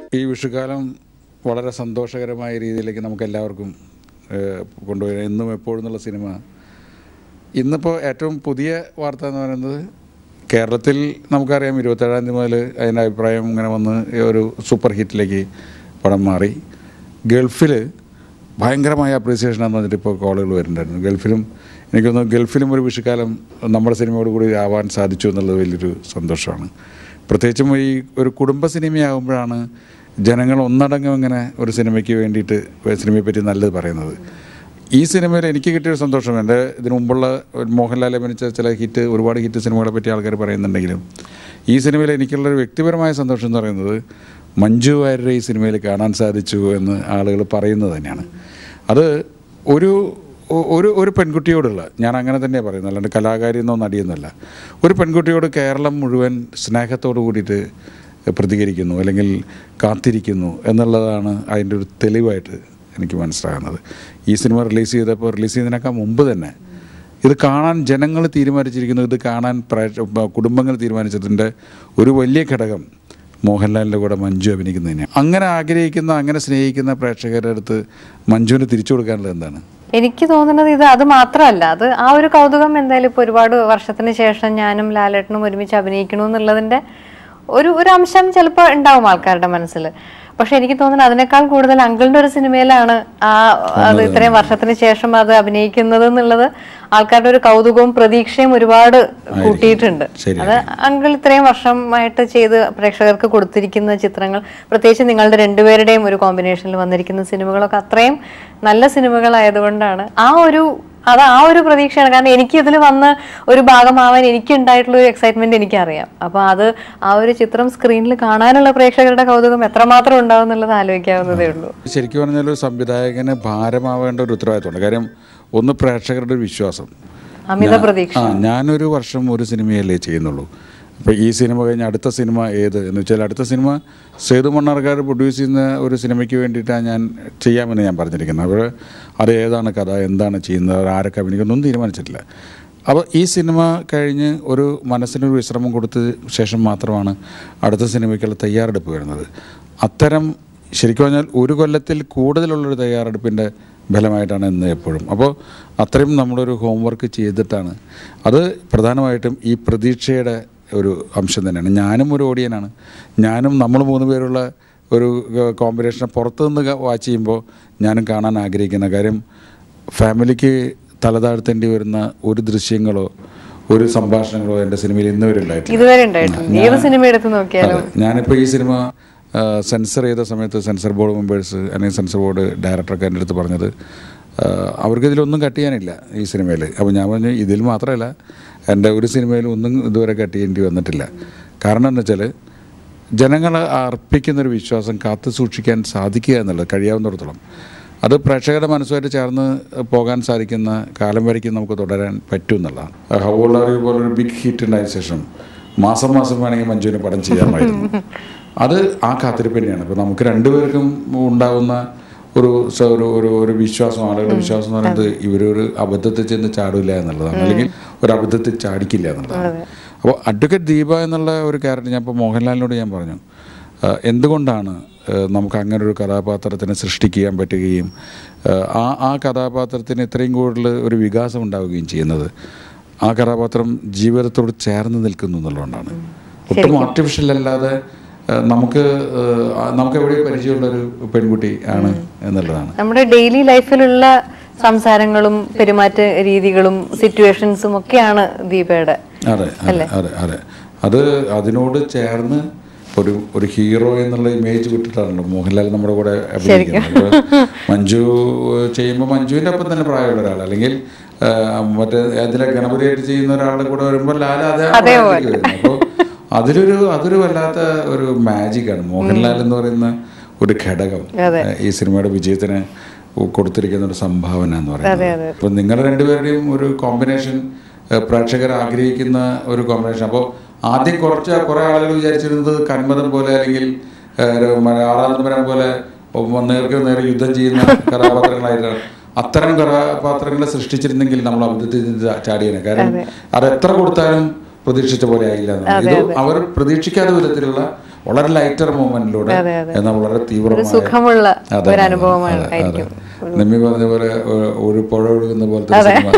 ഈ വിഷുക്കാലം വളരെ സന്തോഷകരമായ രീതിയിലേക്ക് നമുക്ക് എല്ലാവർക്കും ഏഹ്, കൊണ്ടുപോയി എന്നും എപ്പോഴും എന്നുള്ള സിനിമ ഇന്നിപ്പോൾ ഏറ്റവും പുതിയ വാർത്ത എന്ന് പറയുന്നത് കേരളത്തിൽ നമുക്കറിയാം ഇരുപത്തേഴാം തീയതി മുതൽ അതിൻ്റെ അഭിപ്രായം ഇങ്ങനെ വന്ന് ഒരു സൂപ്പർ ഹിറ്റിലേക്ക് പടം മാറി ഗൾഫിൽ ഭയങ്കരമായ അപ്രീസിയേഷൻ എന്ന് പറഞ്ഞിട്ട് ഇപ്പോൾ കോളുകൾ വരുന്നുണ്ടായിരുന്നു ഗൾഫിലും എനിക്ക് തോന്നുന്നു ഗൾഫിലും ഒരു വിഷുക്കാലം നമ്മുടെ സിനിമയോട് കൂടി ആവാൻ സാധിച്ചു എന്നുള്ളത് വലിയൊരു സന്തോഷമാണ് പ്രത്യേകിച്ചും ഈ ഒരു കുടുംബ സിനിമയാകുമ്പോഴാണ് ജനങ്ങൾ ഒന്നടങ്കം ഇങ്ങനെ ഒരു സിനിമയ്ക്ക് വേണ്ടിയിട്ട് സിനിമയെ പറ്റി നല്ലത് പറയുന്നത് ഈ സിനിമയിൽ എനിക്ക് കിട്ടിയൊരു സന്തോഷം എൻ്റെ ഇതിനു മുമ്പുള്ള മോഹൻലാൽ അഭിനയിച്ച ചില ഹിറ്റ് ഒരുപാട് ഹിറ്റ് സിനിമകളെ പറ്റി ആൾക്കാർ പറയുന്നുണ്ടെങ്കിലും ഈ സിനിമയിൽ എനിക്കുള്ളൊരു വ്യക്തിപരമായ സന്തോഷം എന്ന് പറയുന്നത് മഞ്ജു വാര്യരെ ഈ സിനിമയിൽ കാണാൻ സാധിച്ചു എന്ന് ആളുകൾ പറയുന്നത് തന്നെയാണ് അത് ഒരു ഒ- ഒരു ഒരു പെൺകുട്ടിയോടുള്ള ഞാൻ അങ്ങനെ തന്നെയാണ് പറയുന്നത് അല്ലാണ്ട് കലാകാരി എന്നോ നടിയെന്നല്ല ഒരു പെൺകുട്ടിയോട് കേരളം മുഴുവൻ സ്നേഹത്തോടു കൂടിയിട്ട് പ്രതികരിക്കുന്നു അല്ലെങ്കിൽ കാത്തിരിക്കുന്നു എന്നുള്ളതാണ് അതിൻ്റെ ഒരു തെളിവായിട്ട് എനിക്ക് മനസ്സിലാകുന്നത് ഈ സിനിമ റിലീസ് ചെയ്തപ്പോൾ റിലീസ് ചെയ്യുന്നതിനേക്കാൾ മുമ്പ് തന്നെ ഇത് കാണാൻ ജനങ്ങൾ തീരുമാനിച്ചിരിക്കുന്നു ഇത് കാണാൻ പ്രേക്ഷ കുടുംബങ്ങൾ തീരുമാനിച്ചതിൻ്റെ ഒരു വലിയ ഘടകം മോഹൻലാലിൻ്റെ കൂടെ മഞ്ജു അഭിനയിക്കുന്നത് തന്നെയാണ് അങ്ങനെ ആഗ്രഹിക്കുന്ന അങ്ങനെ സ്നേഹിക്കുന്ന പ്രേക്ഷകരുടെ അടുത്ത് മഞ്ജുവിന് തിരിച്ചു കൊടുക്കാനുള്ളത് എന്താണ് എനിക്ക് തോന്നുന്നത് ഇത് അത് മാത്രമല്ല അത് ആ ഒരു കൗതുകം എന്തായാലും ഇപ്പൊ ഒരുപാട് വർഷത്തിന് ശേഷം ഞാനും ലാലേട്ടനും ഒരുമിച്ച് അഭിനയിക്കണു എന്നുള്ളതിന്റെ ഒരു ഒരു അംശം ചിലപ്പോൾ ഉണ്ടാവും ആൾക്കാരുടെ മനസ്സിൽ പക്ഷെ എനിക്ക് തോന്നുന്നത് അതിനേക്കാൾ കൂടുതൽ അങ്കിളിന്റെ ഒരു സിനിമയിലാണ് ആ അത് ഇത്രയും വർഷത്തിന് ശേഷം അത് അഭിനയിക്കുന്നത് എന്നുള്ളത് ആൾക്കാരുടെ ഒരു കൗതുകവും പ്രതീക്ഷയും ഒരുപാട് കൂട്ടിയിട്ടുണ്ട് ശരിയാണ്. അത് അങ്കിൾ ഇത്രയും വർഷമായിട്ട് ചെയ്ത് പ്രേക്ഷകർക്ക് കൊടുത്തിരിക്കുന്ന ചിത്രങ്ങൾ പ്രത്യേകിച്ച് നിങ്ങളുടെ രണ്ടുപേരുടെയും ഒരു കോമ്പിനേഷനിൽ വന്നിരിക്കുന്ന സിനിമകളൊക്കെ അത്രയും നല്ല സിനിമകളായതുകൊണ്ടാണ് ആ ഒരു അത് ആ ഒരു പ്രതീക്ഷയാണ് കാരണം എനിക്ക് ഇതിൽ വന്ന് ഒരു ഭാഗമാവാൻ എനിക്ക് ഉണ്ടായിട്ടുള്ള ഒരു എക്സൈറ്റ്മെന്റ് എനിക്കറിയാം അപ്പൊ അത് ആ ഒരു ചിത്രം സ്ക്രീനിൽ കാണാനുള്ള പ്രേക്ഷകരുടെ കൗതുകം എത്രമാത്രം ഉണ്ടാവും എന്നുള്ളത് ആലോചിക്കാവുന്നതേ ഉള്ളൂ ശരിക്കും പറഞ്ഞാൽ ഒരു സംവിധായകന് ഭാരമാവേണ്ട ഒരു ഉത്തരവാദിത്തമുണ്ട് കാര്യം ഒന്ന് പ്രേക്ഷകരുടെ ഒരു വിശ്വാസം അമിത ഞാൻ- പ്രതീക്ഷ ആ ഞാനൊരു വർഷം ഒരു സിനിമയല്ലേ ചെയ്യുന്നുള്ളൂ അപ്പോൾ ഈ സിനിമ കഴിഞ്ഞ് അടുത്ത സിനിമ ഏത് എന്ന് വെച്ചാൽ അടുത്ത സിനിമ സേതു മണ്ണാർക്കാർ പ്രൊഡ്യൂസ് ചെയ്യുന്ന ഒരു സിനിമയ്ക്ക് വേണ്ടിയിട്ടാണ് ഞാൻ ചെയ്യാമെന്ന് ഞാൻ പറഞ്ഞിരിക്കുന്നത് അപ്പോൾ അത് ഏതാണ് കഥ എന്താണ് ചെയ്യുന്നത് അവർ ആരൊക്കെ അഭിനയിക്കുന്നൊന്നും തീരുമാനിച്ചിട്ടില്ല അപ്പോൾ ഈ സിനിമ കഴിഞ്ഞ് ഒരു മനസ്സിനൊരു വിശ്രമം കൊടുത്ത ശേഷം മാത്രമാണ് അടുത്ത സിനിമയ്ക്കുള്ള തയ്യാറെടുപ്പ് വരുന്നത് അത്തരം ശരിക്കും പറഞ്ഞാൽ ഒരു കൊല്ലത്തിൽ കൂടുതലുള്ളൊരു തയ്യാറെടുപ്പിൻ്റെ ഫലമായിട്ടാണ് ഇന്ന് എപ്പോഴും അപ്പോൾ അത്രയും നമ്മളൊരു ഹോംവർക്ക് ചെയ്തിട്ടാണ് അത് പ്രധാനമായിട്ടും ഈ പ്രതീക്ഷയുടെ ഒരു അംശം തന്നെയാണ് ഞാനും ഒരു ഓഡിയനാണ് ഞാനും നമ്മൾ മൂന്ന് പേരുള്ള ഒരു കോമ്പിനേഷനെ പുറത്തു നിന്ന് വാച്ച് ചെയ്യുമ്പോൾ ഞാനും കാണാൻ ആഗ്രഹിക്കുന്ന കാര്യം ഫാമിലിക്ക് തലതാഴ്ത്തേണ്ടി വരുന്ന ഒരു ദൃശ്യങ്ങളോ ഒരു സംഭാഷണങ്ങളോ എൻ്റെ സിനിമയിൽ ഇന്ന് വരെ ഉണ്ടായിട്ടില്ല ഇതുവരെ ഉണ്ടായിട്ടുണ്ട് ഏത് സിനിമ എടുത്ത് നോക്കിയാലും അതെ. ഞാനിപ്പോൾ ഈ സിനിമ ആ, സെൻസർ ചെയ്ത സമയത്ത് സെൻസർ ബോർഡ് മെമ്പേഴ്സ് അല്ലെങ്കിൽ സെൻസർ ബോർഡ് ഡയറക്ടറൊക്കെ എൻ്റെ അടുത്ത് പറഞ്ഞത് ആ, അവർക്ക് ഇതിലൊന്നും കട്ട് ചെയ്യാനില്ല ഈ സിനിമയിൽ അപ്പോൾ ഞാൻ പറഞ്ഞു ഇതിൽ മാത്രമല്ല എൻ്റെ ഒരു സിനിമയിലും ഒന്നും ഇതുവരെ കട്ട് ചെയ്യേണ്ടി വന്നിട്ടില്ല കാരണം എന്ന് വെച്ചാൽ ജനങ്ങൾ അർപ്പിക്കുന്നൊരു വിശ്വാസം കാത്തു സൂക്ഷിക്കാൻ സാധിക്കുക എന്നുള്ളത് കഴിയാവുന്നിടത്തോളം അത് പ്രേക്ഷകരുടെ മനസ്സുമായിട്ട് ചേർന്ന് പോകാൻ സാധിക്കുന്ന കാലം വരയ്ക്കും നമുക്ക് തുടരാൻ പറ്റും എന്നുള്ളതാണ് ഹവോളറി പോലൊരു ബിഗ് ഹിറ്റ് ഉണ്ടായതിനു ശേഷം മാസം മാസം വേണമെങ്കിൽ മഞ്ജുവിന് പടം ചെയ്യാമായിരുന്നു അത് ആ കാത്തിരിപ്പ് തന്നെയാണ് ഇപ്പോൾ നമുക്ക് രണ്ടുപേർക്കും ഉണ്ടാകുന്ന ഒരു സ- ഒരു ഒരു ഒരു വിശ്വാസം ആളുകളുടെ വിശ്വാസം എന്ന് പറയുന്നത് ഇവരൊരു അബദ്ധത്തിൽ ചെന്ന് ചാടില്ല എന്നുള്ളതാണ് അല്ലെങ്കിൽ ഒരു അബദ്ധത്തിൽ ചാടിക്കില്ല എന്നുള്ളതാണ് അപ്പോൾ അഡ്വക്കേറ്റ് ദീപ എന്നുള്ള ഒരു ക്യാരക്ടർ ഞാൻ ഇപ്പോൾ മോഹൻലാലിനോട് ഞാൻ പറഞ്ഞു ആ, എന്തുകൊണ്ടാണ് ആ, നമുക്ക് അങ്ങനെ ഒരു കഥാപാത്രത്തിനെ സൃഷ്ടിക്കാൻ പറ്റുകയും ആ, ആ ആ കഥാപാത്രത്തിന് ഇത്രയും കൂടുതൽ ഒരു വികാസം ഉണ്ടാവുകയും ചെയ്യുന്നത് ആ കഥാപാത്രം ജീവിതത്തോട് ചേർന്ന് നിൽക്കുന്നു എന്നുള്ളതുകൊണ്ടാണ് ഒട്ടും ആർട്ടിഫിഷ്യൽ അല്ലാതെ ആ, നമുക്ക് ആ, നമുക്ക് എവിടെ പരിചയമുള്ളൊരു പെൺകുട്ടി ആണ് എന്നുള്ളതാണ് നമ്മുടെ ഡെയിലി ലൈഫിലുള്ള സംസാരങ്ങളും പെരുമാറ്റ രീതികളും സിറ്റുവേഷൻസും ഒക്കെയാണ് ദീപയുടെ അതെ അതെ അതെ അതെ അത് അതിനോട് ചേർന്ന് ഒരു ഒരു ഹീറോ എന്നുള്ള ഇമേജ് വിട്ടിട്ടാണല്ലോ മോഹൻലാൽ നമ്മുടെ കൂടെ അഭിനയിക്കുന്നത് അപ്പൊ മഞ്ജു ചെയ്യുമ്പോൾ മഞ്ജുവിൻ്റെ ഒപ്പം തന്നെ പ്രായമുള്ള ഒരാൾ അല്ലെങ്കിൽ ആ, മറ്റേ അതിലെ ഗണപതിയായിട്ട് ചെയ്യുന്ന ഒരാളുടെ കൂടെ വരുമ്പോൾ ലാൽ അതേ അപ്പോൾ അതിലൊരു അതൊരു വല്ലാത്ത ഒരു മാജിക്കാണ് മോഹൻലാൽ എന്ന് പറയുന്ന ഒരു ഘടകം ഈ സിനിമയുടെ വിജയത്തിന് കൊടുത്തിരിക്കുന്ന ഒരു സംഭാവന എന്ന് പറയുന്നത് അപ്പൊ നിങ്ങളുടെ രണ്ടുപേരുടെയും ഒരു കോമ്പിനേഷൻ പ്രേക്ഷകർ ആഗ്രഹിക്കുന്ന ഒരു കോമ്പിനേഷൻ അപ്പോൾ ആദ്യം കുറച്ച് കുറേ ആളുകൾ വിചാരിച്ചിരുന്നത് കന്മതം പോലെ അല്ലെങ്കിൽ ആറാന്തപുരം പോലെ നേർക്ക് നേരെ യുദ്ധം ചെയ്യുന്ന കഥാപാത്രങ്ങളായിട്ടാണ് അത്തരം കഥാപാത്രങ്ങളെ സൃഷ്ടിച്ചിരുന്നെങ്കിൽ നമ്മൾ അബദ്ധത്തിൽ നിന്ന് ചാടിയേനെ കാരണം അത് എത്ര കൊടുത്താലും പ്രതീക്ഷിച്ച പോലെ ആയില്ല എന്നുള്ളത്. ഇത് അവർ പ്രതീക്ഷിക്കാത്ത വിധത്തിലുള്ള വളരെ ലൈറ്റർ മൂവ്മെന്റിലൂടെ അതെ, അതെ. എന്നാൽ വളരെ തീവ്രമായ സുഖമുള്ള അതെ, ഒരു അതെ, അനുഭവമാണ് അതെ, ആയിരിക്കും അതെ. നിമ്മി പറഞ്ഞ പോലെ ഒ- ഒരു പുഴ ഒഴുകുന്ന പോലത്തെ ഒരു സിനിമ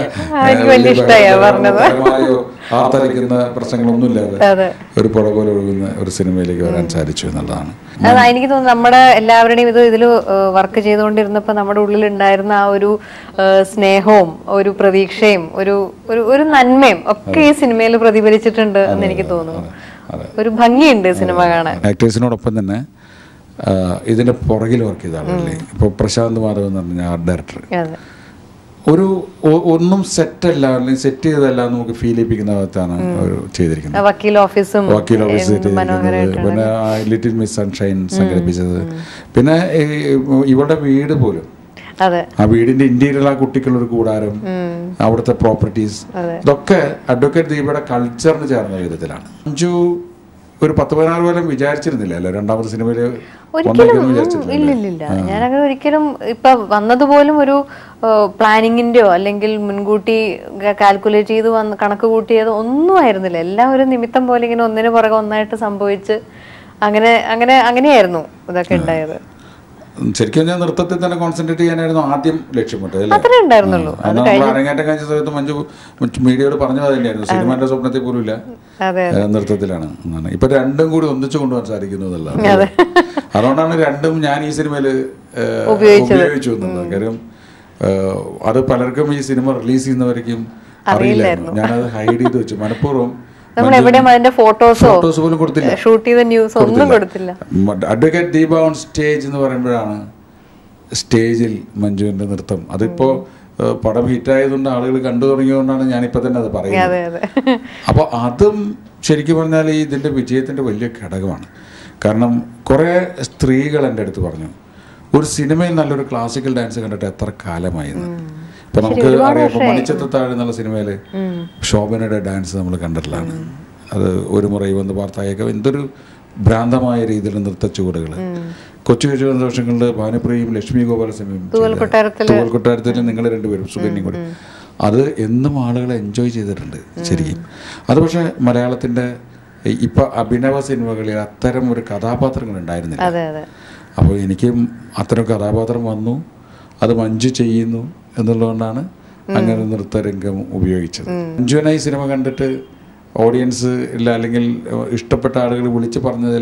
ആ, എനിക്ക് വലിയ ഇഷ്ടായി ആ പറഞ്ഞത്. ഭയങ്കരമായോ ആർത്തലിക്കുന്ന പ്രശ്നങ്ങളൊന്നുമില്ലാതെ അതെ ഒരു പുഴ പോലെ ഒഴുകുന്ന ഒരു സിനിമയിലേക്ക് വരാൻ സാധിച്ചു എന്നുള്ളതാണ് അത് എനിക്ക് തോന്നുന്നു നമ്മുടെ എല്ലാവരുടെയും ഇത് ഇതിൽ വർക്ക് ചെയ്തുകൊണ്ടിരുന്നപ്പോൾ നമ്മുടെ ഉള്ളിൽ ഉണ്ടായിരുന്ന ആ ഒരു ആ, സ്നേഹവും ഒരു പ്രതീക്ഷയും ഒരു ഒരു ഒരു നന്മയും ഒക്കെ ഈ സിനിമയിൽ പ്രതിഫലിച്ചിട്ടുണ്ട് എന്ന് എനിക്ക് തോന്നുന്നു ഒരു ഭംഗിയുണ്ട് സിനിമ കാണാൻ ആക്ടേഴ്സിനോടൊപ്പം തന്നെ ആ, ഇതിന്റെ പുറകിൽ വർക്ക് ചെയ്ത ആളുകളല്ലേ ഇപ്പോൾ പ്രശാന്ത് മാധവ് എന്ന് പറഞ്ഞ ആർട്ട് ഡയറക്ടർ അതെ ഒരു ഒ- ഒന്നും സെറ്റല്ല അല്ലെങ്കിൽ സെറ്റ് ചെയ്തല്ല എന്ന് നമുക്ക് ഫീൽ ചെയ്യിപ്പിക്കുന്ന ഭാഗത്താണ് അവർ ചെയ്തിരിക്കുന്നത് ആ വക്കീൽ ഓഫീസും വക്കീൽ ഓഫീസ് എന്ത് മനോഹരമായിട്ടാണ് പിന്നെ ആ ലിറ്റിൽ മിസ് സൺഷൈൻ സംഘടിപ്പിച്ചത് പിന്നെ ഈ ഇവരുടെ വീട് പോലും അതെ ആ വീടിന്റെ ഇന്റീരിയർ ആ കുട്ടിക്കുള്ളൊരു കൂടാരം അവിടുത്തെ പ്രോപ്പർട്ടീസ് ഇതൊക്കെ അഡ്വക്കേറ്റ് ദീപയുടെ കൾച്ചറിന് ചേർന്ന വിധത്തിലാണ് അഞ്ചു ഒരു പത്ത് പതിനാറ് കൊല്ലം വിചാരിച്ചിരുന്നില്ല അല്ലേ രണ്ടാമത്തെ സിനിമയിൽ ഒരിക്കലും ഉം, ഇല്ല ഇല്ല ഇല്ല ഞാനങ്ങനെ ഒരിക്കലും ഇപ്പൊ വന്നതുപോലും ഒരു പ്ലാനിങ്ങിന്റെയോ അല്ലെങ്കിൽ മുൻകൂട്ടി കാൽക്കുലേറ്റ് ചെയ്ത് വന്ന് കണക്ക് കൂട്ടിയത് ഒന്നും ആയിരുന്നില്ല എല്ലാം ഒരു നിമിത്തം പോലെ ഇങ്ങനെ ഒന്നിനു പുറകെ ഒന്നായിട്ട് സംഭവിച്ച് അങ്ങനെ അങ്ങനെ അങ്ങനെയായിരുന്നു ഇതൊക്കെ ഉണ്ടായത് ശരിക്കും ഞാൻ നൃത്തത്തിൽ തന്നെ കോൺസെൻട്രേറ്റ് ചെയ്യാനായിരുന്നു ആദ്യം ലക്ഷ്യമിട്ടത് അല്ലേ അത്രേ ഉണ്ടായിരുന്നുള്ളൂ അന്ന് നമ്മൾ അരങ്ങേറ്റം കഴിച്ച സമയത്ത് മഞ്ജു മീഡിയയോട് പറഞ്ഞത് തന്നെയായിരുന്നു സിനിമന്റെ സ്വപ്നത്തിൽ പോലും ഇല്ല അതെ ഏ, നൃത്തത്തിലാണ് എന്നാണ് ഇപ്പൊ രണ്ടും കൂടി ഒന്നിച്ചു കൊണ്ടുപോകാൻ സാധിക്കുന്നു എന്നുള്ളതാണ് അതുകൊണ്ടാണ് രണ്ടും ഞാൻ ഈ സിനിമയിൽ ഉപയോഗിച്ചു എന്നുള്ളത് കാര്യം ഏ, അത് പലർക്കും ഈ സിനിമ റിലീസ് ചെയ്യുന്നവരേക്കും അറിയില്ലായിരുന്നു ഞാനത് ഹൈഡ് ചെയ്ത് വെച്ചു മനഃപൂർവ്വം നമ്മൾ എവിടെയും അതിന്റെ ഫോട്ടോസോ ഫോട്ടോസ് പോലും കൊടുത്തില്ല ഷൂട്ട് ചെയ്ത ന്യൂസ് ഒന്നും കൊടുത്തില്ല അഡ്വക്കേറ്റ് ദീപ ഓൺ സ്റ്റേജ് എന്ന് പറയുമ്പോഴാണ് സ്റ്റേജിൽ മഞ്ജുവിന്റെ നൃത്തം അതിപ്പോ ഏഹ്, പടം ഹിറ്റായതുകൊണ്ട് ആളുകൾ കണ്ടു തുടങ്ങിയതുകൊണ്ടാണ് ഞാനിപ്പോ തന്നെ അത് പറയുന്നത് അതെ അതെ അപ്പോൾ അതും ശരിക്കും പറഞ്ഞാൽ ഈ ഇതിന്റെ വിജയത്തിന്റെ വലിയ ഘടകമാണ് കാരണം കുറേ സ്ത്രീകൾ എൻ്റെ അടുത്ത് പറഞ്ഞു ഒരു സിനിമയിൽ നല്ലൊരു ക്ലാസിക്കൽ ഡാൻസ് കണ്ടിട്ട് എത്ര കാലമായി എന്ന് ഇപ്പൊ നമുക്ക് അറിയാം ഇപ്പൊ മണിച്ചത്താഴ് എന്നുള്ള സിനിമയിൽ ശോഭനയുടെ ഡാൻസ് നമ്മൾ കണ്ടിട്ടുള്ളതാണ് അത് ഒരു മുറ വന്ന് വാർത്തയൊക്കെ എന്തൊരു ഭ്രാന്തമായ രീതിയിൽ നൃത്ത ചുവടുകൾ കൊച്ചു കൊച്ചു സന്തോഷങ്ങളിൽ ഭാനുപ്രിയും ലക്ഷ്മി ഗോപാലസ്വാമിയും ചെയ്ത കൊട്ടാരത്തില് തൂവൽ കൊട്ടാരത്തിൽ നിങ്ങൾ രണ്ടുപേരും സുകന്യും കൂടി അത് എന്നും ആളുകൾ എൻജോയ് ചെയ്തിട്ടുണ്ട് ശരിക്കും അത് പക്ഷേ മലയാളത്തിന്റെ ഇപ്പൊ അഭിനവ സിനിമകളിൽ അത്തരം ഒരു കഥാപാത്രങ്ങൾ ഉണ്ടായിരുന്നില്ല അതെ അതെ അപ്പോൾ എനിക്കും അത്തരം കഥാപാത്രം വന്നു അത് മഞ്ജു ചെയ്യുന്നു എന്നുള്ളതുകൊണ്ടാണ് അങ്ങനെ നൃത്തരംഗം ഉപയോഗിച്ചത് മഞ്ജുവിനെ ഈ സിനിമ കണ്ടിട്ട് ഓഡിയൻസ് ഇല്ല അല്ലെങ്കിൽ ഏഹ്, ഇഷ്ടപ്പെട്ട ആളുകൾ വിളിച്ച് പറഞ്ഞതിൽ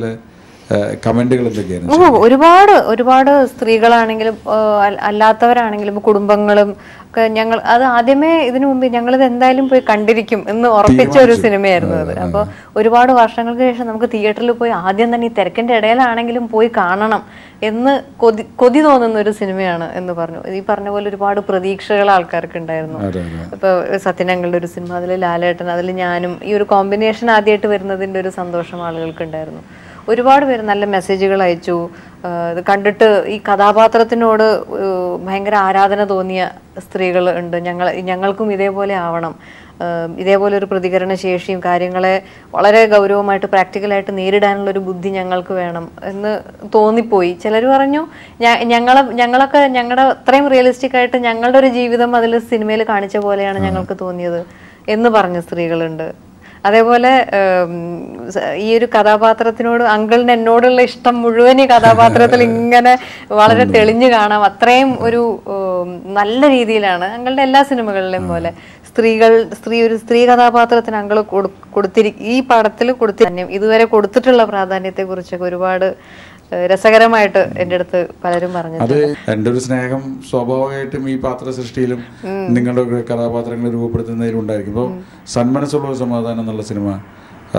കമന്റുകൾ എന്തൊക്കെയാണ് ഓ ഒരുപാട് ഒരുപാട് സ്ത്രീകളാണെങ്കിലും ആ, അൽ- അല്ലാത്തവരാണെങ്കിലും കുടുംബങ്ങളും ഒക്കെ ഞങ്ങൾ അത് ആദ്യമേ ഇതിനു മുമ്പ് ഞങ്ങളിത് എന്തായാലും പോയി കണ്ടിരിക്കും എന്ന് ഉറപ്പിച്ച ഒരു സിനിമയായിരുന്നു അത് അപ്പോൾ ഒരുപാട് വർഷങ്ങൾക്ക് ശേഷം നമുക്ക് തിയേറ്ററിൽ പോയി ആദ്യം തന്നെ ഈ തിരക്കിന്റെ ഇടയിലാണെങ്കിലും പോയി കാണണം എന്ന് കൊതി കൊതി തോന്നുന്ന ഒരു സിനിമയാണ് എന്ന് പറഞ്ഞു ഈ പറഞ്ഞ പോലെ ഒരുപാട് പ്രതീക്ഷകൾ ആൾക്കാർക്ക് ഉണ്ടായിരുന്നു അതെ അതെ ഇപ്പൊ സത്യനങ്ങളുടെ ഒരു സിനിമ അതിൽ ലാലേട്ടൻ അതിൽ ഞാനും ഈ ഒരു കോമ്പിനേഷൻ ആദ്യമായിട്ട് വരുന്നതിന്റെ ഒരു സന്തോഷം ആളുകൾക്ക് ഉണ്ടായിരുന്നു ഒരുപാട് പേര് നല്ല മെസ്സേജുകൾ അയച്ചു ആ, ഇത് കണ്ടിട്ട് ഈ കഥാപാത്രത്തിനോട് ഏ, ഭയങ്കര ആരാധന തോന്നിയ സ്ത്രീകൾ ഉണ്ട് ഞങ്ങൾ ഞങ്ങൾക്കും ഇതേപോലെ ആവണം ആ, ഇതേപോലെ ഒരു പ്രതികരണ ശേഷിയും കാര്യങ്ങളെ വളരെ ഗൗരവമായിട്ട് പ്രാക്ടിക്കലായിട്ട് നേരിടാനുള്ള ഒരു ബുദ്ധി ഞങ്ങൾക്ക് വേണം എന്ന് തോന്നിപ്പോയി ചിലർ പറഞ്ഞു "ഞ- ഞങ്ങളെ ഞങ്ങളൊക്കെ ഞങ്ങളുടെ അത്രയും റിയലിസ്റ്റിക് ആയിട്ട് ഞങ്ങളുടെ ഒരു ജീവിതം അതിൽ സിനിമയിൽ കാണിച്ച പോലെയാണ് ഞങ്ങൾക്ക് തോന്നിയത് എന്ന് പറഞ്ഞ സ്ത്രീകളുണ്ട് അതേപോലെ ഉം, സ- ഈ ഒരു കഥാപാത്രത്തിനോട് അങ്കിളിന് എന്നോടുള്ള ഇഷ്ടം മുഴുവൻ ഈ കഥാപാത്രത്തിൽ ഇങ്ങനെ വളരെ തെളിഞ്ഞു കാണാം അത്രയും ഒരു ഉം, നല്ല രീതിയിലാണ് അങ്കിളുടെ എല്ലാ സിനിമകളിലെയും പോലെ സ്ത്രീകൾ സ്ത്രീ ഒരു സ്ത്രീ കഥാപാത്രത്തിന് അങ്കിൾ കൊടുത്തിരി ഈ പടത്തിൽ കൊടുത്തി ഇതുവരെ കൊടുത്തിട്ടുള്ള പ്രാധാന്യത്തെ കുറിച്ചൊക്കെ ഒരുപാട് ഏഹ്, രസകരമായിട്ട് എൻ്റെ അടുത്ത് പലരും പറഞ്ഞു അത് എൻ്റെ ഒരു സ്നേഹം സ്വാഭാവികമായിട്ടും ഈ പാത്ര സൃഷ്ടിയിലും നിങ്ങളുടെ ഒക്കെ കഥാപാത്രങ്ങളെ രൂപപ്പെടുത്തുന്നതിലും ഉണ്ടായിരിക്കും ഇപ്പോൾ സന്മനസ്സുള്ള ഒരു സമാധാനം എന്നുള്ള സിനിമ ആ,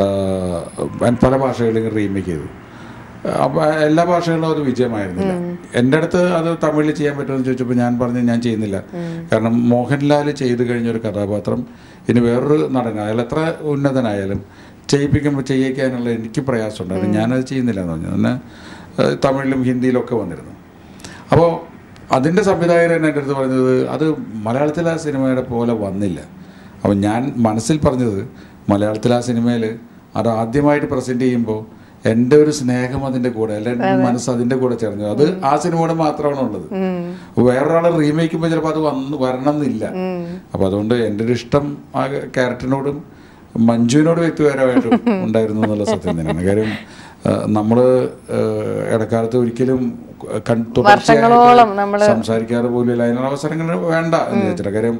ഞാൻ പല ഭാഷകളിലും റീമേക്ക് ചെയ്തു അപ്പോൾ എല്ലാ ഭാഷകളിലും അത് വിജയമായിരുന്നില്ല എൻ്റെ അടുത്ത് അത് തമിഴിൽ ചെയ്യാൻ പറ്റുമെന്ന് ചോദിച്ചപ്പോൾ ഞാൻ പറഞ്ഞു ഞാൻ ചെയ്യുന്നില്ല കാരണം മോഹൻലാൽ ചെയ്തു കഴിഞ്ഞ ഒരു കഥാപാത്രം ഇനി വേറൊരു നടൻ അയാൾ എത്ര ഉന്നതനായാലും ചെയ്യിപ്പിക്കുമ്പോൾ ചെയ്യിക്കാനുള്ള എനിക്ക് പ്രയാസമുണ്ടായിരുന്നു ഞാനത് ചെയ്യുന്നില്ല എന്ന് പറഞ്ഞു പിന്നെ ഏഹ്, തമിഴിലും ഹിന്ദിയിലും ഒക്കെ വന്നിരുന്നു അപ്പോൾ അതിൻ്റെ സംവിധായകർ തന്നെ എൻ്റെ അടുത്ത് പറഞ്ഞത് അത് മലയാളത്തിലെ ആ സിനിമയുടെ പോലെ വന്നില്ല അപ്പോൾ ഞാൻ മനസ്സിൽ പറഞ്ഞത് മലയാളത്തിലെ ആ സിനിമയിൽ അത് ആദ്യമായിട്ട് പ്രസൻറ്റ് ചെയ്യുമ്പോൾ എൻ്റെ ഒരു സ്നേഹം അതിൻ്റെ കൂടെ അല്ല എൻ്റെ മനസ്സ് അതിൻ്റെ കൂടെ ചേർന്നു അത് ആ സിനിമയുടെ മാത്രമാണ് ഉള്ളത് വേറൊരാളെ റീമേക്ക് ചെയ്യുമ്പോൾ ചിലപ്പോൾ അത് വന്ന് വരണം എന്നില്ല അപ്പോൾ അതുകൊണ്ട് എൻ്റെ ഒരു ഇഷ്ടം ആ ക്യാരക്ടറിനോടും മഞ്ജുവിനോട് വ്യക്തിപരമായിട്ടും ഉണ്ടായിരുന്നു എന്നുള്ള സത്യം തന്നെയാണ് കാര്യം നമ്മൾ ഇടക്കാലത്ത് ഒരിക്കലും കൺ- വർഷങ്ങളോളം തുടർച്ചയായിട്ട് സംസാരിക്കാറ് പോലും ഇല്ല അതിനുള്ള അവസരങ്ങൾ വേണ്ട എന്ന് വിചാരിച്ചിട്ട് കാര്യം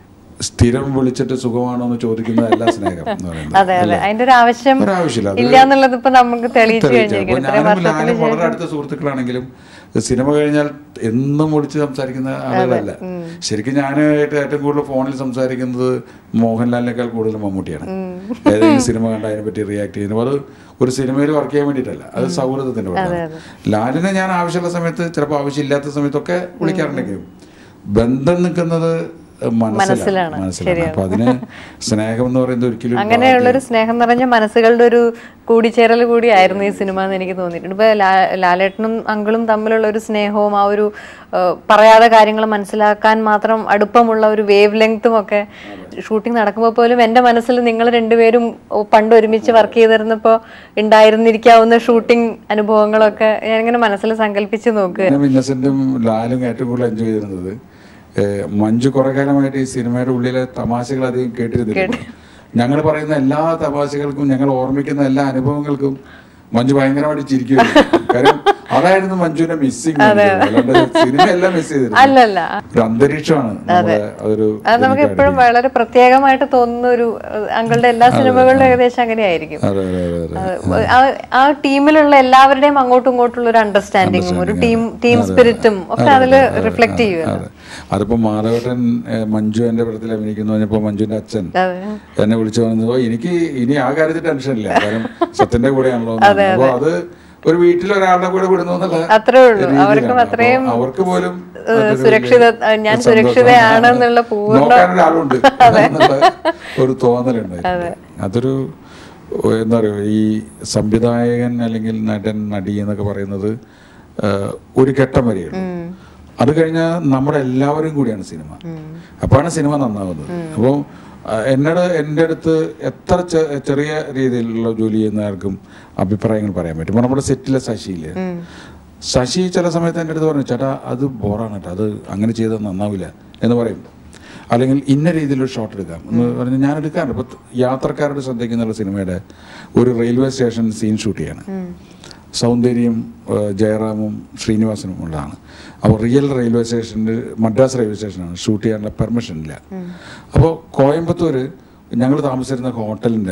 സ്ഥിരം വിളിച്ചിട്ട് സുഖമാണോ എന്ന് ചോദിക്കുന്നതല്ല സ്നേഹം എന്ന് പറയുന്നത് അതെ അതെ അതിന്റെ ഒരു ആവശ്യം ഒരാവശ്യമില്ല അത് ഇല്ല എന്നുള്ളത് ഇപ്പൊ നമുക്ക് തെളിയിച്ചു തെളിയിച്ചു. അപ്പോൾ കഴിഞ്ഞിരിക്കുന്നു ഇത്രയും ഞാനും വർഷത്തിന് ലാലും വളരെ അടുത്ത സുഹൃത്തുക്കളാണെങ്കിലും സിനിമ കഴിഞ്ഞാൽ എന്നും വിളിച്ച് സംസാരിക്കുന്ന ആളുകളല്ല ശരിക്കും ഞാനായിട്ട് ഏറ്റവും കൂടുതൽ ഫോണിൽ സംസാരിക്കുന്നത് മോഹൻലാലിനേക്കാൾ കൂടുതൽ മമ്മൂട്ടിയാണ് ഏതെങ്കിലും സിനിമ കണ്ട അതിനെ പറ്റി റിയാക്ട് ചെയ്യുന്നത് അത് ഒരു സിനിമയിൽ വർക്ക് ചെയ്യാൻ വേണ്ടിയിട്ടല്ല അത് സൗഹൃദത്തിന്റെ ഭാഗമാണ് ലാലിനെ ഞാൻ ആവശ്യമുള്ള സമയത്ത് ചിലപ്പോൾ ആവശ്യമില്ലാത്ത സമയത്തൊക്കെ വിളിക്കാറുണ്ടെങ്കിലും ബന്ധം നിൽക്കുന്നത് മനസ്സിലാണ് മനസ്സിലാണ് അപ്പൊ അതിന് സ്നേഹം എന്ന് പറയുന്നത് ഒരിക്കലും അങ്ങനെയുള്ളൊരു സ്നേഹം നിറഞ്ഞ മനസ്സുകളുടെ ഒരു കൂടിച്ചേരൽ കൂടിയായിരുന്നു ഈ സിനിമ എന്ന് എനിക്ക് തോന്നിയിട്ടുണ്ട് ഇപ്പൊ ലാ- ലാലേട്ടനും അങ്കിളും തമ്മിലുള്ള ഒരു സ്നേഹവും ആ ഒരു ആ, പറയാതെ കാര്യങ്ങൾ മനസ്സിലാക്കാൻ മാത്രം അടുപ്പമുള്ള ഒരു വേവ് ലെങ്ത്തും ഒക്കെ ഷൂട്ടിംഗ് നടക്കുമ്പോൾ പോലും എൻ്റെ മനസ്സിൽ നിങ്ങൾ രണ്ടുപേരും പണ്ട് ഒരുമിച്ച് വർക്ക് ചെയ്തിരുന്നപ്പോൾ ഉണ്ടായിരുന്നിരിക്കാവുന്ന ഷൂട്ടിംഗ് അനുഭവങ്ങളൊക്കെ ഞാനിങ്ങനെ മനസ്സിൽ സങ്കല്പിച്ച് നോക്കുക ഞാനും ഇന്നസെന്റും ലാലും ഏറ്റവും കൂടുതൽ എൻജോയ് ചെയ്തിരുന്നത് ഏഹ് മഞ്ജു കുറെ കാലമായിട്ട് ഈ സിനിമയുടെ ഉള്ളിലെ തമാശകൾ അധികം കേട്ടിരുന്നില്ല ഞങ്ങൾ പറയുന്ന എല്ലാ തമാശകൾക്കും ഞങ്ങൾ ഓർമ്മിക്കുന്ന എല്ലാ അനുഭവങ്ങൾക്കും മഞ്ജു ഭയങ്കരമായിട്ട് ചിരിക്കുമായിരുന്നു കാര്യം അതായിരുന്നു മഞ്ജുവിനെ മിസ്സിങ് അല്ലാണ്ട് സിനിമ എല്ലാം മിസ് ചെയ്തിരുന്നു അല്ലല്ല ഒരു അന്തരീക്ഷമാണ് നമ്മുടെ അതൊരു അത് നമുക്ക് എപ്പോഴും വളരെ പ്രത്യേകമായിട്ട് തോന്നുന്ന ഒരു അങ്കളുടെ എല്ലാ സിനിമകളിലും ഏകദേശം അങ്ങനെയായിരിക്കും അതെ അതെ അതെ അതെ ആ- ആ ടീമിലുള്ള എല്ലാവരുടെയും അങ്ങോട്ടും ഇങ്ങോട്ടുള്ള ഒരു അണ്ടർസ്റ്റാൻഡിങ്ങും ഒരു ടീം ടീം സ്പിരിറ്റും ഒക്കെ അതിൽ റിഫ്ലക്ട് ചെയ്യുക അതെ അതിപ്പോ മാധവട്ടൻ ഏഹ്, മഞ്ജു എന്റെ പടത്തിൽ അഭിനയിക്കുന്നു പറഞ്ഞപ്പോ മഞ്ജുവിന്റെ അച്ഛൻ അതെ എന്നെ വിളിച്ചു പറഞ്ഞത് "ഓ, എനിക്ക് ഇനി ആ കാര്യത്തിൽ ടെൻഷൻ ഇല്ല കാരണം സത്യന്റെ കൂടെയാണല്ലോ എന്ന്." അപ്പൊ അത് ഒരു വീട്ടിൽ ഒരാളുടെ കൂടെ വിടുന്നു എന്നുള്ള അത്രേ ഉള്ളൂ രീതിയിലാണ്. അവർക്കും അപ്പൊ അത്രയും അവർക്ക് പോലും ഏഹ്, സുരക്ഷിത ഞാൻ സുരക്ഷിതയാണെന്നുള്ള പൂർണ്ണ നോക്കാനൊരാളുണ്ട് എന്നുള്ള ഒരു തോന്നലുണ്ട് അതൊരു ഓ, എന്താ പറയുക ഈ സംവിധായകൻ അല്ലെങ്കിൽ നടൻ നടി എന്നൊക്കെ പറയുന്നത് ഏഹ്, ഒരു ഘട്ടം വരെയുള്ളൂ അത് കഴിഞ്ഞാൽ നമ്മുടെ എല്ലാവരും കൂടിയാണ് സിനിമ അപ്പോഴാണ് സിനിമ നന്നാവുന്നത് അപ്പോൾ എന്നോട് എൻ്റെ അടുത്ത് എത്ര ചെ- ചെറിയ രീതിയിലുള്ള ജോലി ചെയ്യുന്ന ആർക്കും അഭിപ്രായങ്ങൾ പറയാൻ പറ്റും ഇപ്പോൾ നമ്മുടെ സെറ്റിലെ ശശിയില് ശശി ചില സമയത്ത് എൻ്റെ അടുത്ത് പറഞ്ഞു ചേട്ടാ അത് ബോറാണ് കേട്ടോ അത് അങ്ങനെ ചെയ്താൽ നന്നാവില്ല എന്ന് പറയും അല്ലെങ്കിൽ ഇന്ന രീതിയിലൊരു ഷോട്ട് എടുക്കാം എന്ന് പറഞ്ഞ് ഞാൻ എടുക്കാറുണ്ട് ഇപ്പൊ യാത്രക്കാരുടെ ശ്രദ്ധിക്കുന്ന സിനിമയുടെ ഒരു റെയിൽവേ സ്റ്റേഷൻ സീൻ ഷൂട്ട് ചെയ്യാണ് സൗന്ദര്യം ഏഹ് ജയറാമും ശ്രീനിവാസനും ഉള്ളതാണ് അപ്പോൾ റിയൽ റെയിൽവേ സ്റ്റേഷനിൽ മദ്രാസ് റെയിൽവേ സ്റ്റേഷനാണ് ഷൂട്ട് ചെയ്യാനുള്ള പെർമിഷൻ ഇല്ല അപ്പോൾ കോയമ്പത്തൂർ ഞങ്ങൾ താമസിച്ചിരുന്ന ഹോട്ടലിൻ്റെ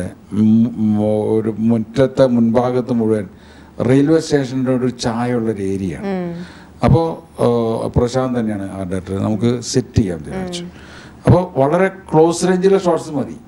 ഒരു മുറ്റത്തെ മുൻഭാഗത്ത് മുഴുവൻ റെയിൽവേ സ്റ്റേഷൻ്റെ ഒരു ചായയുള്ള ഒരു ഏരിയയാണ് അപ്പോൾ പ്രശാന്ത് തന്നെയാണ് ആ ഡയറക്ടർ നമുക്ക് സെറ്റ് ചെയ്യാൻ വിചാരിച്ചു അപ്പോൾ വളരെ ക്ലോസ് റേഞ്ചിലെ ഷോട്ട്സ് മതി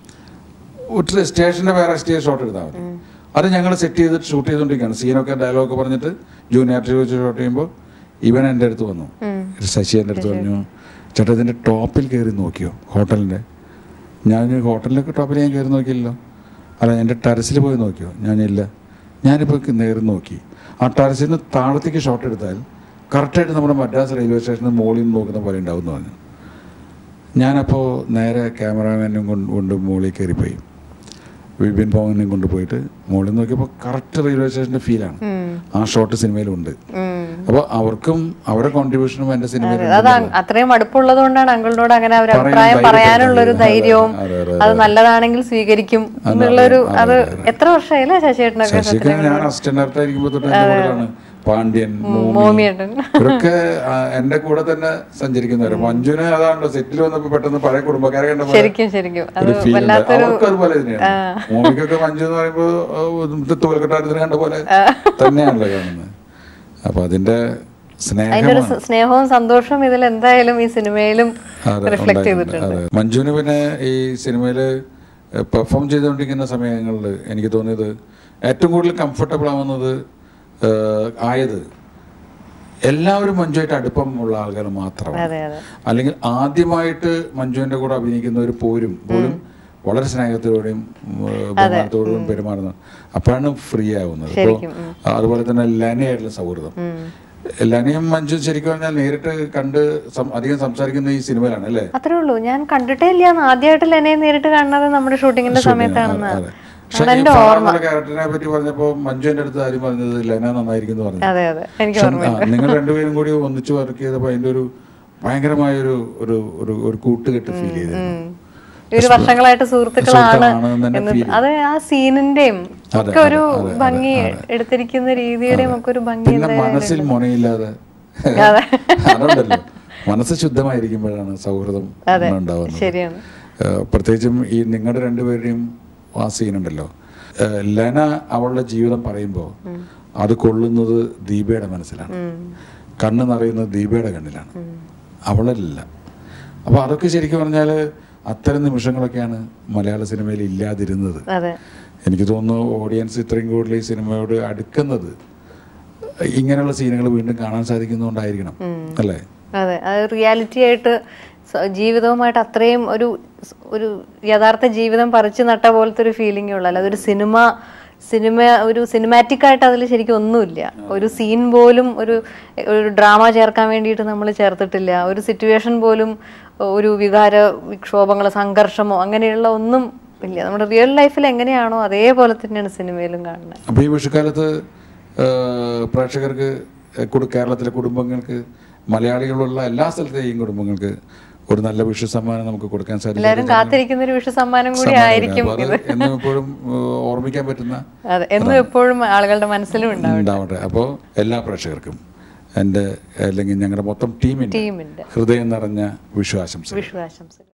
ഒരു സ്റ്റേഷന്റെ വേറെ സ്റ്റേജ് ഷോട്ട് എടുത്താൽ മതി അത് ഞങ്ങൾ സെറ്റ് ചെയ്തിട്ട് ഷൂട്ട് ചെയ്തുകൊണ്ടിരിക്കുകയാണ് സീനൊക്കെ ഡയലോഗ് പറഞ്ഞിട്ട് ജൂനിയർ വെച്ച് ഷൂട്ട് ചെയ്യുമ്പോൾ ഇവൻ എൻ്റെ അടുത്ത് വന്നു ശശി എൻ്റെ അടുത്ത് പറഞ്ഞു ചേട്ടാ ഇതിൻ്റെ ടോപ്പിൽ കയറി നോക്കിയോ ഹോട്ടലിൻ്റെ ഞാൻ ഹോട്ടലിലൊക്കെ ടോപ്പിൽ ഞാൻ കയറി നോക്കിയില്ലല്ലോ അല്ല എൻ്റെ ടെറസിൽ പോയി നോക്കിയോ ഞാനില്ല ഞാനിപ്പോൾ നേരി നോക്കി ആ ടെറസിൽ നിന്ന് താഴത്തേക്ക് ഷോട്ട് എടുത്താൽ കറക്റ്റായിട്ട് നമ്മുടെ മദ്രാസ് റെയിൽവേ സ്റ്റേഷനിൽ മുകളിൽ നിന്ന് നോക്കുന്ന പോലെ ഉണ്ടാവും എന്ന് പറഞ്ഞു ഞാനപ്പോൾ നേരെ ക്യാമറാമാനും കൊണ്ട് കൊണ്ട് മുകളിൽ കയറിപ്പോയി വിപിൻ പവനെയും കൊണ്ടുപോയിട്ട് മുകളിൽ നോക്കിയപ്പോൾ കറക്റ്റ് റെയിൽവേ സ്റ്റേഷൻ്റെ ഫീലാണ് ആ ഷോട്ട് സിനിമയിലുണ്ട് അപ്പോൾ അവർക്കും അവരുടെ കോൺട്രിബ്യൂഷനും എൻ്റെ സിനിമയിൽ അത് അ- അത്രയും അടുപ്പുള്ളത് കൊണ്ടാണ് അങ്കിളിനോട് അങ്ങനെ ഒരു പറയാൻ അഭിപ്രായം ധൈര്യം പറയാനുള്ള ഒരു അതെ, ധൈര്യവും അതെ, അതെ, അത് നല്ലതാണെങ്കിൽ സ്വീകരിക്കും എന്നുള്ളൊരു അത് എത്ര വർഷമായില്ലേ ശശിയേട്ടനൊക്കെ ശശിക്ക് ഞാൻ അസിസ്റ്റന്റ് ഡയറക്ടർ ആയിരിക്കുമ്പോൾ തൊട്ട് എൻ്റെ കൂടെയാണ് പാണ്ഡ്യൻ മോമി മോമിയേട്ടൻ ഇവരൊക്കെ ആ, എന്റെ കൂടെ തന്നെ സഞ്ചരിക്കുന്നവര് മഞ്ജുന് അതാണല്ലോ സെറ്റിൽ വന്നപ്പോ പെട്ടെന്ന് പഴയ കുടുംബക്കാരെ കണ്ട പോലെ ശരിക്കും ശരിക്കും അത് ഒരു ഫീൽ ഉണ്ട് വല്ലാത്തൊരു അവർക്ക് അതുപോലെ തന്നെയാണ് മോമിക്കൊക്കെ മഞ്ജു എന്ന് പറയുമ്പോ തോൽക്കട്ടാരത്തിന് കണ്ട പോലെ തന്നെയാണല്ലോ കാണുന്നത് അപ്പൊ അതിന്റെ അതിന്റെ ഒരു സ്നേഹമാണ് സ- സ്നേഹവും സന്തോഷവും ഇതിൽ എന്തായാലും ഈ സിനിമയിലും അതെ, റിഫ്ലക്ട് ഉണ്ടായിട്ടുണ്ട്. ചെയ്തിട്ടുണ്ട് അതെ. മഞ്ജുവിന് പിന്നെ ഈ സിനിമയിൽ പെർഫോം ചെയ്തുകൊണ്ടിരിക്കുന്ന സമയങ്ങളിൽ എനിക്ക് തോന്നിയത് ഏറ്റവും കൂടുതൽ കംഫർട്ടബിൾ ആവുന്നത് ഏഹ്, ആയത് എല്ലാവരും മഞ്ജുവായിട്ട് അടുപ്പമുള്ള ആളുകൾ മാത്രമാണ് അതെ അതെ അല്ലെങ്കിൽ ആദ്യമായിട്ട് മഞ്ജുവിന്റെ കൂടെ അഭിനയിക്കുന്നവർ പോരും പോലും വളരെ സ്നേഹത്തോടെയും ഏഹ്, ബഹുമാനത്തോടും പെരുമാറുന്നു അപ്പോഴാണ് ഫ്രീ ആവുന്നത് ഇപ്പോൾ അതുപോലെ തന്നെ ലനയായിട്ടുള്ള സൗഹൃദം ലനയും മഞ്ജു ശരിക്കും പറഞ്ഞാൽ നേരിട്ട് കണ്ട് സം- അധികം സംസാരിക്കുന്ന ഈ സിനിമയിലാണ് അല്ലേ അത്രേ ഉള്ളൂ ഞാൻ കണ്ടിട്ടേ ഇല്ല ആദ്യമായിട്ട് ലെനെ നേരിട്ട് കാണുന്നത് നമ്മുടെ ഷൂട്ടിങ്ങിന്റെ സമയത്താണെന്ന് അതെ. പക്ഷെ ഈ ഫറാ എന്നുള്ള ക്യാരക്ടറിനെ പറ്റി പറഞ്ഞപ്പോ മഞ്ജു എന്റെ അടുത്ത് ആരും പറഞ്ഞത് ലെന നന്നായിരിക്കും എന്ന് പറഞ്ഞു അതെ അതെ എനിക്ക് പക്ഷെ, ആ, നിങ്ങൾ രണ്ടുപേരും കൂടി ഒന്നിച്ച് വർക്ക് ചെയ്തപ്പോൾ അതിന്റെ ഒരു ഭയങ്കരമായ ഒരു ഒരു ഒരു ഒരു കൂട്ടുകെട്ട് ഫീൽ ചെയ്തിരുന്നു ഇവര് വർഷങ്ങളായിട്ട് സുഹൃത്തുക്കളാണ് സുഹൃത്തുക്കളാണെന്ന് തന്നെ എന്ന് feel അത് ആ സീനിന്റെയും അതെ, ഒക്കെ ഒരു അതെ, അതെ, ഭംഗി എടുത്തിരിക്കുന്ന രീതിയുടെയും ഒക്കെ ഒരു ഭംഗി പിന്നെ മനസ്സിൽ മുനയില്ലാതെ അതെ. അതുണ്ടല്ലോ മനസ്സ് ശുദ്ധമായിരിക്കുമ്പോഴാണ് സൗഹൃദം ഉണ്ടാവുന്നത് ശരിയാണ് ഏഹ് പ്രത്യേകിച്ചും ഈ നിങ്ങളുടെ രണ്ടുപേരുടെയും ആ സീനുണ്ടല്ലോ ഏഹ് ലെന അവളുടെ ജീവിതം പറയുമ്പോൾ അത് കൊള്ളുന്നത് ദീപയുടെ മനസ്സിലാണ് കണ്ണ് നിറയുന്നത് ദീപയുടെ കണ്ണിലാണ് അവളല്ല അപ്പോൾ അതൊക്കെ ശരിക്കും പറഞ്ഞാൽ അത്തരം നിമിഷങ്ങളൊക്കെയാണ് മലയാള സിനിമയിൽ ഇല്ലാതിരുന്നത് അതെ എനിക്ക് തോന്നുന്നു ഓഡിയൻസ് ഇത്രയും കൂടുതൽ ഈ സിനിമയോട് അടുക്കുന്നത് ഇങ്ങനെയുള്ള സീനുകൾ വീണ്ടും കാണാൻ സാധിക്കുന്നതുകൊണ്ടായിരിക്കണം അല്ലേ അതെ അത് റിയാലിറ്റി ആയിട്ട് സ- ജീവിതവുമായിട്ട് അത്രയും ഒരു സ് ഒരു യഥാർത്ഥ ജീവിതം പറിച്ചു നട്ട പോലത്തെ ഒരു ഫീലിംഗേ ഉള്ളൂ അല്ലാതെ ഒരു സിനിമ സിനിമ ഒരു സിനിമാറ്റിക് ആയിട്ട് അതിൽ ശരിക്കും ഒന്നുമില്ല ഒരു സീൻ പോലും ഒരു ഒരു ഡ്രാമ ചേർക്കാൻ വേണ്ടിയിട്ട് നമ്മൾ ചേർത്തിട്ടില്ല ഒരു സിറ്റുവേഷൻ പോലും ഒരു വികാര വിക്ഷോഭങ്ങളോ സംഘർഷമോ അങ്ങനെയുള്ള ഒന്നും ഇല്ല നമ്മുടെ റിയൽ ലൈഫിൽ എങ്ങനെയാണോ അതേപോലെ തന്നെയാണ് സിനിമയിലും കാണുന്നത് അപ്പോൾ ഈ വിഷുക്കാലത്ത് ഏഹ്, പ്രേക്ഷകർക്ക് കുടു- കേരളത്തിലെ കുടുംബങ്ങൾക്ക് മലയാളികളുള്ള എല്ലാ സ്ഥലത്തെയും കുടുംബങ്ങൾക്ക് ഒരു നല്ല വിഷു സമ്മാനം നമുക്ക് കൊടുക്കാൻ സാധിക്കും എല്ലാവരും കാത്തിരിക്കുന്ന ഒരു വിഷു സമ്മാനം കൂടി ആയിരിക്കും അപ്പോൾ അത് എന്നും എപ്പോഴും ഏഹ്, ഓർമ്മിക്കാൻ പറ്റുന്ന അതെ എന്നും എപ്പോഴും ആളുകളുടെ മനസ്സിലും ഉണ്ടാവും ഉണ്ടാവട്ടെ അപ്പോൾ എല്ലാ പ്രേക്ഷകർക്കും എൻ്റെ അല്ലെങ്കിൽ ഞങ്ങളുടെ മൊത്തം ടീമിൻ്റെ ടീമിന്റെ ഹൃദയം നിറഞ്ഞ വിഷു ആശംസകൾ വിഷു ആശംസകൾ